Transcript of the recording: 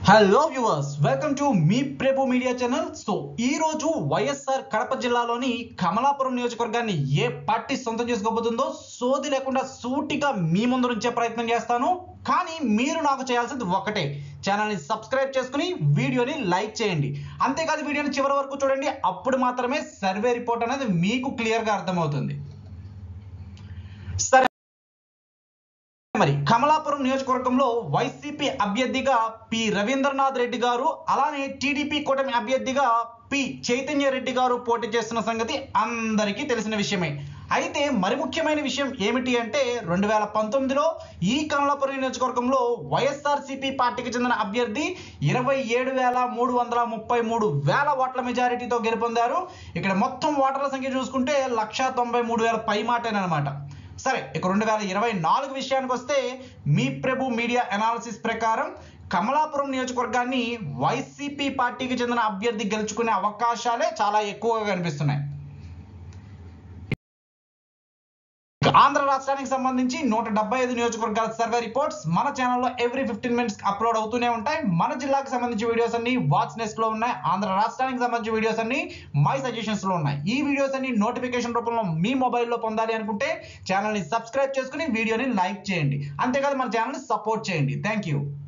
hello viewers welcome to మీ Prabhu media channel so ఈ రోజు వైఎస్ఆర్ కడప జిల్లాలోని కమలాపురం నియోజకవర్గాన్ని ఏ పార్టీ సొంతం చేసుకోబోతుందో సోది లేకుండా సూటిగా మీ ముందు నుంచే ప్రయత్నం చేస్తాను కానీ మీరు నాకు చేయాల్సింది ఒకటే ఛానల్ని సబ్స్క్రైబ్ చేసుకుని వీడియోని లైక్ చేయండి అంతేకాదు వీడియోని చివరి వరకు చూడండి అప్పుడు మాత్రమే సర్వే రిపోర్ట్ అనేది మీకు క్లియర్గా అర్థమవుతుంది సరే మరి కమలాపురం నియోజకవర్గంలో వైసీపీ అభ్యర్థిగా పి రవీంద్రనాథ్ రెడ్డి గారు అలానే టీడీపీ కూటమి అభ్యర్థిగా పి చైతన్య రెడ్డి గారు పోటీ చేస్తున్న సంగతి అందరికీ తెలిసిన విషయమే అయితే మరి ముఖ్యమైన విషయం ఏమిటి అంటే రెండు వేల పంతొమ్మిదిలో ఈ కమలాపురం నియోజకవర్గంలో వైఎస్ఆర్సీపీ పార్టీకి చెందిన అభ్యర్థి ఇరవై ఏడు వేల మూడు వందల ముప్పై మూడు వేల ఓట్ల మెజారిటీతో గెలుపొందారు ఇక్కడ మొత్తం ఓటర్ల సంఖ్య చూసుకుంటే లక్ష తొంభై మూడు వేల పై మాటేనమాట సరే ఇక రెండు వేల ఇరవై నాలుగు విషయానికి వస్తే మీ ప్రభు మీడియా అనాలిసిస్ ప్రకారం కమలాపురం నియోజకవర్గాన్ని వైసీపీ పార్టీకి చెందిన అభ్యర్థి గెలుచుకునే అవకాశాలే చాలా ఎక్కువగా కనిపిస్తున్నాయి ఇక ఆంధ్ర రాష్ట్రానికి సంబంధించి నూట డెబ్బై ఐదు నియోజకవర్గాల సర్వే రిపోర్ట్స్ మన ఛానల్లో ఎవ్రీ ఫిఫ్టీన్ మినిట్స్ అప్లోడ్ అవుతూనే ఉంటాయి మన జిల్లాకు సంబంధించి వీడియోస్ అన్ని వాచ్ నెస్ట్ లో ఉన్నాయి ఆంధ్ర రాష్ట్రానికి సంబంధించి వీడియోస్ అన్ని మై సజెషన్స్ లో ఉన్నాయి ఈ వీడియోస్ అన్ని నోటిఫికేషన్ రూపంలో మీ మొబైల్లో పొందాలి అనుకుంటే ఛానల్ని సబ్స్క్రైబ్ చేసుకుని వీడియోని లైక్ చేయండి అంతేకాదు మన ఛానల్ని సపోర్ట్ చేయండి థ్యాంక్ యూ